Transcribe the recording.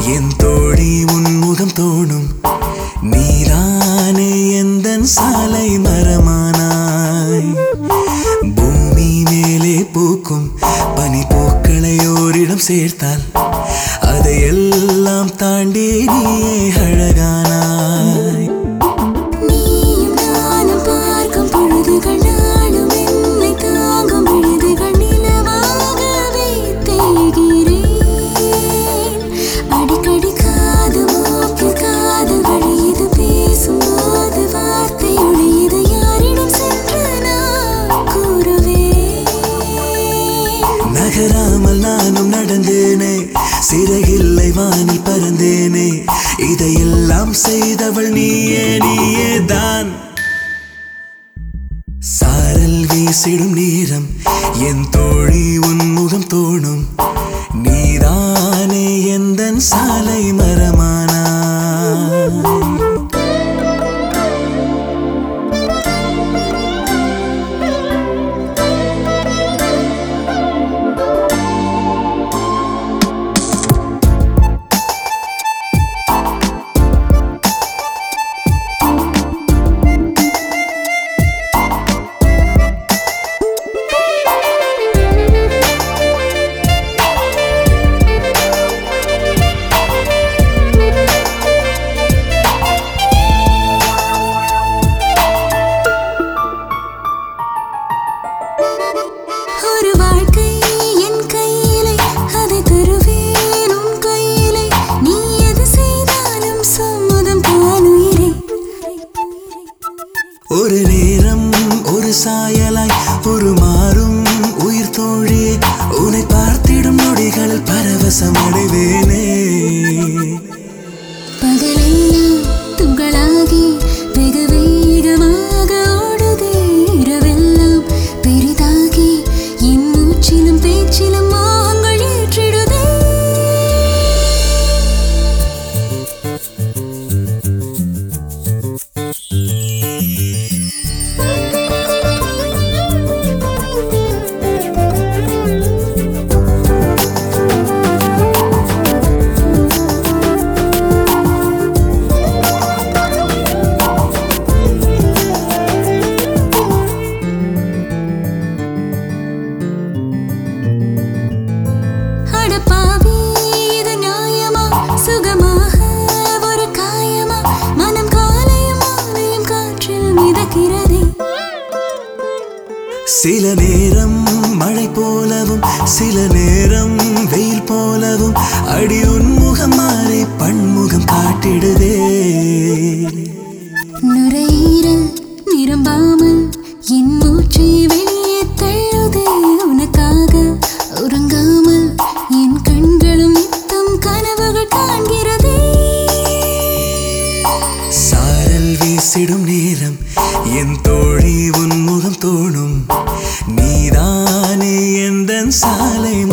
என் தோழி உன்முகம் தோணும் நீதானே எந்தன் சாலை மரமானாய் பூமி மேலே பூக்கும் பனி பூக்களை ஓரிடம் சேர்த்தால் அதையெல்லாம் தாண்டி நீயே அழகானாய் நீயும் நானும் பார்க்கும் பொழுதுகள் நாளும் என்னை தாங்கும் விழுதுகள் நிலவாகவே தேய்கிறேன் அடிக்கடி காது மூக்கில் காதல் வழியுது பேசும்போது வார்த்தை ஒழியுது யாரிடம் சென்று நான் கூறுவேன் நகராமல் நானும் நடந்தேனே சிறையில்லை வானில் பறந்தேனே இதையெல்லாம் செய்தவள் நீயே நீயே தான் சாரல் வீசிடும் நேரம் என் தோழி உன் முகம் தோணும் நீதானே எந்தன் சாலை மரமானா ஒரு வாழ்க்கை என் கையிலே அதை தருவேன் உன் கையிலே நீ எது செய்தாலும் சம்மதம் தான் உயிரே ஒரு நேரம் ஒரு சாயலாய் ஒரு மாறும் உயிர் தோழியே உன்னை பார்த்திடும் நொடிகளில் பரவசம் அடைவேனே பகலெல்லாம் துகளாகி வெகு வேகமாக ஓடுதே இரவெல்லாம் பெரிதாகி என் மூச்சிலும் பேச்சிலும் மோகங்கள் ஏற்றிடுதே அடப்பாவி இது நியாயமா சுகமாக ஒரு காயமா மனம் காலையும் மாலையும் காற்றில் மிதக்கிறதே சில நேரம் மழை போலவும் சில நேரம் வெயில் போலவும் அடி உன்முகம் மாறி பன்முகம் காட்டிடுதே நுரையீரல் நிரம்பாமல் என் மூச்சை வெளியே தள்ளுதே உனக்காக உறங்காமல் என் கண்களும் நித்தம் கனவுகள் காண்கிறதே சாரல் வீசிடும் நேரம் என் தோழி உன் முகம் தோணும் நீதானே எந்தன் சாலை